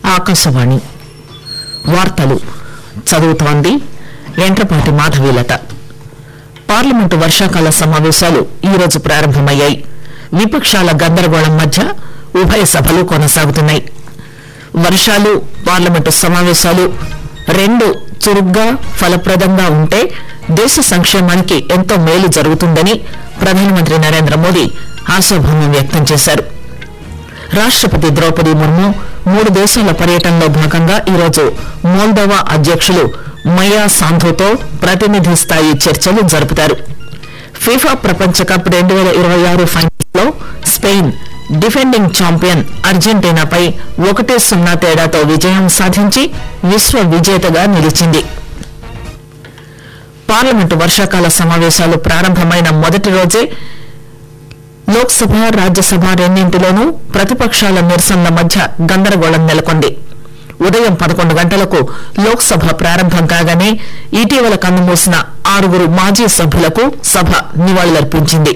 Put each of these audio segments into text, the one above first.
ఆకాశవాణి వార్తలు చదువుతోంది ఎంట్రపాటి మాధవీలత పార్లమెంటు వర్షాకాల సమావేశాలు ఈరోజు ప్రారంభమయ్యాయి విపక్షాల గందరగోళం మధ్య ఉభయ సభలు కొనసాగుతున్నాయి వర్షాలు పార్లమెంటు సమావేశాలు రెండు చురుగ్గా ఫలప్రదంగా ఉంటే దేశ సంక్షేమానికి ఎంతో మేలు జరుగుతుందని ప్రధానమంత్రి నరేంద్ర మోదీ ఆశాభావం వ్యక్తం చేశారు రాష్టపతి ద్రౌపది ముర్ము మూడు దేశాల పర్యటనలో భాగంగా ఈరోజు మోల్దోవా అధ్యక్షులు మయా సాంధోతో ప్రతినిధి స్థాయి చర్చలు జరుపుతారు ఫీఫా ప్రపంచ కప్ రెండు వేల ఇరవై ఆరు ఫైనల్లో స్పెయిన్ డిఫెండింగ్ ఛాంపియన్ అర్జెంటీనాపై ఒకటే సున్నా తేడాతో విజయం సాధించి విశ్వ విజేతగా నిలిచింది పార్లమెంటు వర్షాకాల సమావేశాలు ప్రారంభమైన మొదటి రోజే లోక్సభ రాజ్యసభ రెండింటిలోనూ ప్రతిపక్షాల నిరసనల మధ్య గందరగోళం నెలకొంది ఉదయం పదకొండు గంటలకు లోక్సభ ప్రారంభం కాగానే ఇటీవల కన్నుమూసిన ఆరుగురు మాజీ సభ్యులకు సభ నివాళులర్పించింది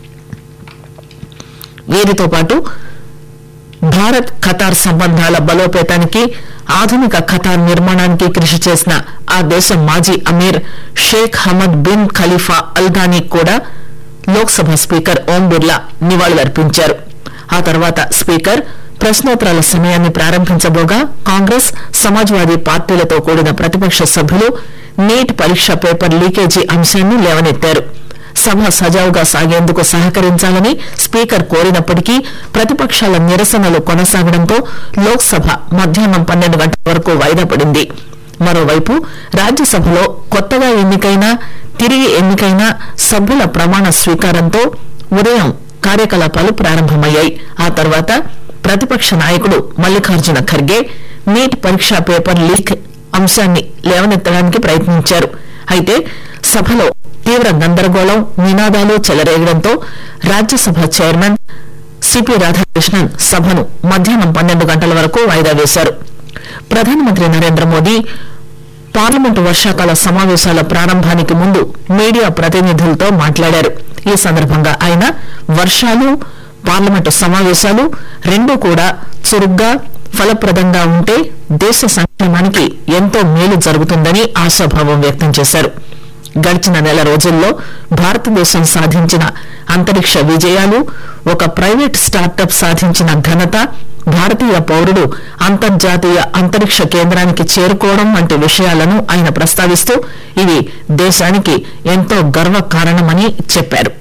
వీరితో పాటు భారత్ ఖతార్ సంబంధాల బలోపేతానికి ఆధునిక ఖతార్ నిర్మాణానికి కృషి చేసిన ఆ దేశ మాజీ Amir Sheikh Hamad bin Khalifa Al Thani కూడా లోక్సభ స్పీకర్ ఓం బిర్లా నివాళులర్పించారు ఆ తర్వాత స్పీకర్ ప్రశ్నోత్తరాల సమయాన్ని ప్రారంభించబోగా కాంగ్రెస్ సమాజ్వాదీ పార్టీలతో కూడిన ప్రతిపక్ష సభ్యులు నీట్ పరీక్ష పేపర్ లీకేజీ అంశాన్ని లేవనెత్తారు సభ సజావుగా సాగేందుకు సహకరించాలని స్పీకర్ కోరినప్పటికీ ప్రతిపక్షాల నిరసనలు కొనసాగడంతో లోక్సభ మధ్యాహ్నం పన్నెండు గంటల వరకు వాయిదా పడింది మరోవైపు రాజ్యసభలో కొత్తగా ఎన్నికైన తిరిగి ఎన్నికైన సభ్యుల ప్రమాణ స్వీకారంతో ఉదయం కార్యకలాపాలు ప్రారంభమయ్యాయి ఆ తర్వాత ప్రతిపక్ష నాయకుడు మల్లికార్జున ఖర్గే నీట్ పరీక్షా పేపర్ లీక్ అంశాన్ని లేవనెత్తడానికి ప్రయత్నించారు అయితే సభలో తీవ్ర గందరగోళం నినాదాలు చెలరేగడంతో రాజ్యసభ చైర్మన్ సిపి రాధాకృష్ణన్ సభను మధ్యాహ్నం పన్నెండు గంటల వరకు వాయిదా వేశారు ప్రధానమంత్రి నరేంద్ర మోదీ పార్లమెంటు వర్షాకాల సమావేశాల ప్రారంభానికి ముందు మీడియా ప్రతినిధులతో మాట్లాడారు ఈ సందర్భంగా ఆయన వర్షాలు పార్లమెంటు సమావేశాలు రెండూ కూడా చురుగ్గా ఫలప్రదంగా ఉంటే దేశ సంక్షేమానికి ఎంతో మేలు జరుగుతుందని ఆశాభావం వ్యక్తం చేశారు గడిచిన నెల రోజుల్లో భారతదేశం సాధించిన అంతరిక్ష విజయాలు ఒక ప్రైవేట్ స్టార్టప్ సాధించిన ఘనత భారతీయ పౌరుడు అంతర్జాతీయ అంతరిక్ష కేంద్రానికి చేరుకోవడం వంటి విషయాలను ఆయన ప్రస్తావిస్తూ ఇవి దేశానికి ఎంతో గర్వకారణమని చెప్పారు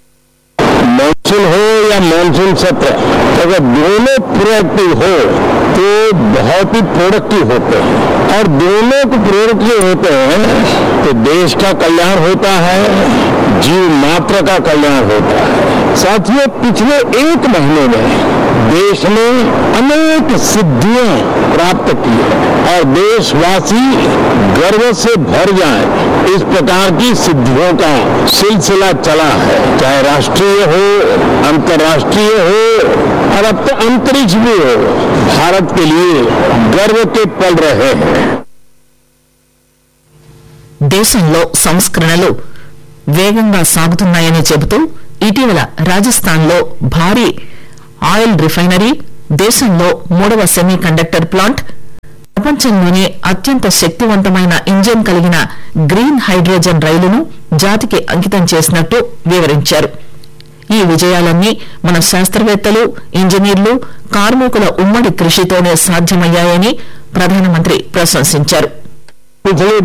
मानसून हो या मानसून सत्र अगर दोनों प्रोडक्टिव हो तो बहुत ही प्रोडक्टिव होते हैं और दोनों को प्रोडक्टिव होते हैं तो देश का कल्याण होता है जीव मात्र का कल्याण होता है साथियों पिछले एक महीने में देश ने अनेक सिद्धियां प्राप्त की और देशवासी गर्व से भर जाएं इस प्रकार की सिद्धियों का सिलसिला चला है चाहे राष्ट्रीय हो अंतर्राष्ट्रीय हो और अब तो अंतरिक्ष भी हो भारत के लिए गर्व के पल रहे हैं దేశంలో సంస్కరణలు వేగంగా సాగుతున్నాయని చెబుతూ ఇటీవల రాజస్థాన్లో భారీ ఆయిల్ రిఫైనరీ దేశంలో మూడవ సెమీ కండక్టర్ ప్లాంట్ ప్రపంచంలోనే అత్యంత శక్తివంతమైన ఇంజిన్ కలిగిన గ్రీన్ హైడ్రోజన్ రైలును జాతికి అంకితం చేసినట్టు వివరించారు ఈ విజయాలన్నీ మన శాస్త్రవేత్తలు ఇంజనీర్లు కార్మికుల ఉమ్మడి కృషితోనే సాధ్యమయ్యాయని ప్రధానమంత్రి ప్రశంసించారు पिछले